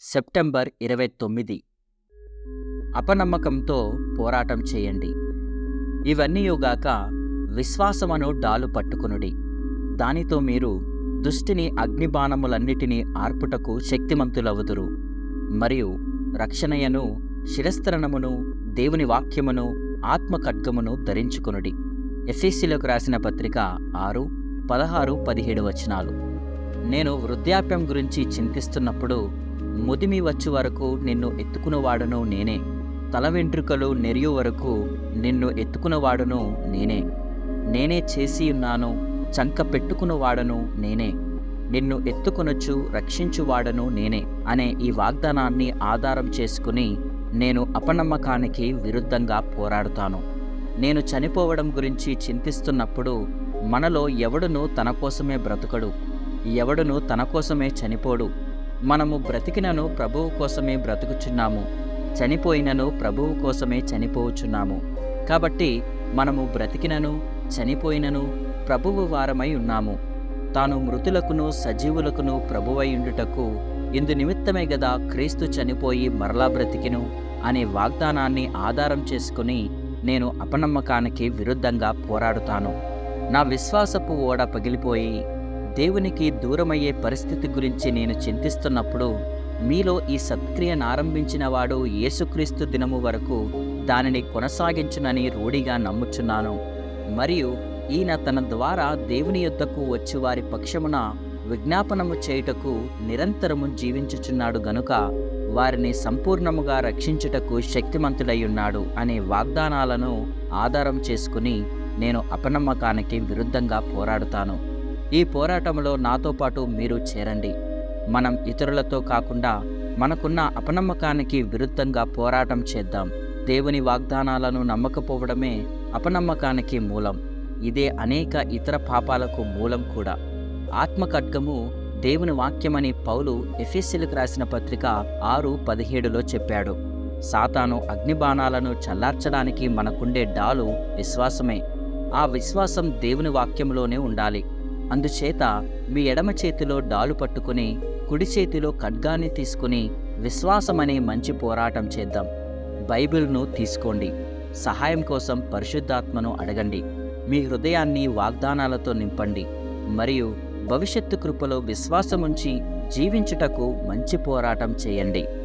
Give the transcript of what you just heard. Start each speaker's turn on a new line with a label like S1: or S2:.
S1: September ఇరవై తొమ్మిది అపనమ్మకంతో పోరాటం చేయండి ఇవన్నీయుగాక విశ్వాసమను డాలు పట్టుకునుడి దానితో మీరు దుష్టిని అగ్నిబాణములన్నిటినీ ఆర్పుటకు శక్తిమంతులవుదురు మరియు రక్షణయను శిరస్త్రణమును దేవుని వాక్యమును ఆత్మ ఖడ్గమును ధరించుకొనుడి ఎఫ్ఎస్సీలకు రాసిన పత్రిక ఆరు పదహారు పదిహేడు వచనాలు నేను వృద్ధాప్యం గురించి చింతిస్తున్నప్పుడు ముదిమి వచ్చు వరకు నిన్ను ఎత్తుకునేవాడును నేనే తల వెంట్రుకలు నెరియు వరకు నిన్ను ఎత్తుకునేవాడును నేనే నేనే చేసి ఉన్నాను చంక పెట్టుకునేవాడను నేనే నిన్ను ఎత్తుకొనొచ్చు రక్షించువాడను నేనే అనే ఈ వాగ్దానాన్ని ఆధారం చేసుకుని నేను అపనమ్మకానికి విరుద్ధంగా పోరాడుతాను నేను చనిపోవడం గురించి చింతిస్తున్నప్పుడు మనలో ఎవడును తన కోసమే బ్రతుకడు ఎవడును తన కోసమే చనిపోడు మనము బ్రతికినను ప్రభువు కోసమే బ్రతుకుచున్నాము చనిపోయినను ప్రభువు కోసమే చనిపోవచ్చున్నాము కాబట్టి మనము బ్రతికినను చనిపోయినను ప్రభువు వారమై ఉన్నాము తాను మృతులకును సజీవులకును ప్రభువై ఉండుటకు ఇందు నిమిత్తమే గదా క్రీస్తు చనిపోయి మరలా బ్రతికిను అనే వాగ్దానాన్ని ఆధారం చేసుకుని నేను అపనమ్మకానికి విరుద్ధంగా పోరాడుతాను నా విశ్వాసపు ఓడ పగిలిపోయి దేవునికి దూరమయ్యే పరిస్థితి గురించి నేను చింతిస్తున్నప్పుడు మీలో ఈ సత్క్రియను ఆరంభించిన వాడు యేసుక్రీస్తు దినము వరకు దానిని కొనసాగించునని రూఢిగా నమ్ముచున్నాను మరియు ఈయన తన ద్వారా దేవుని యొద్దకు వచ్చి వారి పక్షమున విజ్ఞాపనము చేయుటకు నిరంతరము జీవించుచున్నాడు గనుక వారిని సంపూర్ణముగా రక్షించుటకు శక్తిమంతుడయ్యున్నాడు అనే వాగ్దానాలను ఆధారం చేసుకుని నేను అపనమ్మకానికి విరుద్ధంగా పోరాడుతాను ఈ పోరాటంలో నాతో పాటు మీరు చేరండి మనం ఇతరులతో కాకుండా మనకున్న అపనమ్మకానికి విరుద్ధంగా పోరాటం చేద్దాం దేవుని వాగ్దానాలను నమ్మకపోవడమే అపనమ్మకానికి మూలం ఇదే అనేక ఇతర పాపాలకు మూలం కూడా ఆత్మఖడ్గము దేవుని వాక్యమని పౌలు ఎఫెస్సీలకు రాసిన పత్రిక ఆరు పదిహేడులో చెప్పాడు సాతాను అగ్నిబాణాలను చల్లార్చడానికి మనకుండే డాలు విశ్వాసమే ఆ విశ్వాసం దేవుని వాక్యంలోనే ఉండాలి అందుచేత మీ ఎడమ చేతిలో డాలు పట్టుకుని కుడి చేతిలో ఖడ్గాన్ని తీసుకుని విశ్వాసమనే మంచి పోరాటం చేద్దాం బైబిల్ను తీసుకోండి సహాయం కోసం పరిశుద్ధాత్మను అడగండి మీ హృదయాన్ని వాగ్దానాలతో నింపండి మరియు భవిష్యత్తు కృపలో విశ్వాసముంచి జీవించుటకు మంచి పోరాటం చేయండి